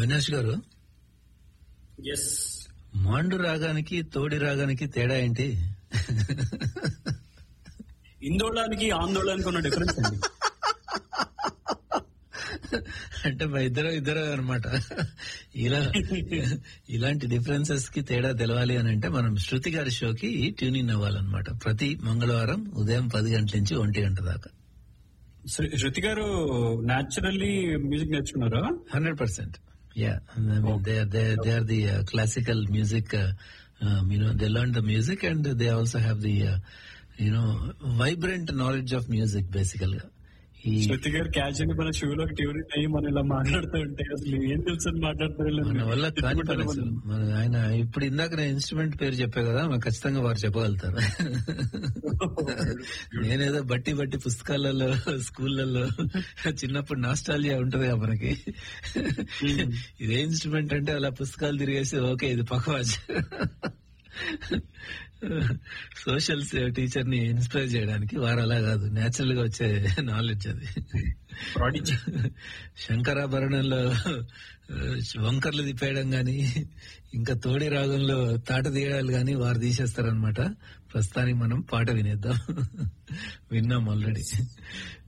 అవినాష్ గారు ఎస్ మాండు రాగానికి తోడి రాగానికి తేడా ఏంటి ఇందోళానికి ఆందోళనకి ఉన్న డిఫరెన్స్ అండి అంటే మా ఇద్దరు ఇద్దరు అనమాట ఇలా ఇలాంటి డిఫరెన్సెస్ కి తేడా తెలవాలి అని అంటే మనం శృతి గారి షోకి ట్యూన్ ఇన్ అవ్వాలన్నమాట ప్రతి మంగళవారం ఉదయం పది గంటల నుంచి ఒంటి గంట దాకా శృ- శృతి గారు న్యాచురల్లీ మ్యూజిక్ నేర్చుకున్నారా hundred percent yeah they they are the classical music you know they learn the music and they also have the you know vibrant knowledge of music బేసికల్ గా ఈ శృతి గారు క్యాచ్ అని మన షూలో ట్యూన్ అయ్యి మనం ఇలా మాట్లాడుతూ ఉంటే అసలు ఏం తెలుసు అని మాట్లాడతారు మన వల్ల కాని పని అసలు. మన ఆయన ఇప్పుడు ఇందాక నేను ఇన్స్ట్రుమెంట్ పేరు చెప్పా కదా నాకు ఖచ్చితంగా వారు చెప్పగలుగుతారు నేనేదో బట్టి బట్టి పుస్తకాలలో స్కూళ్ళల్లో చిన్నప్పుడు నాస్టాలియా ఉంటది కదా మనకి ఇదే ఇన్స్ట్రుమెంట్ అంటే అలా పుస్తకాలు తిరిగేసి ఓకే ఇది పకవాజ్ సోషల్ టీచర్ ని ఇన్స్పైర్ చేయడానికి వారు అలా కాదు నేచురల్ గా వచ్చే నాలెడ్జ్ అది ప్రాడిజీ శంకరాభరణంలో ఆ, వంకర్లు తిప్పేయడం గాని ఇంకా తోడి రాగంలో తాట తీయడాలు గాని వారు తీసేస్తారనమాట ప్రస్తుతానికి మనం పాట వినేద్దాం విన్నాం ఆల్రెడీ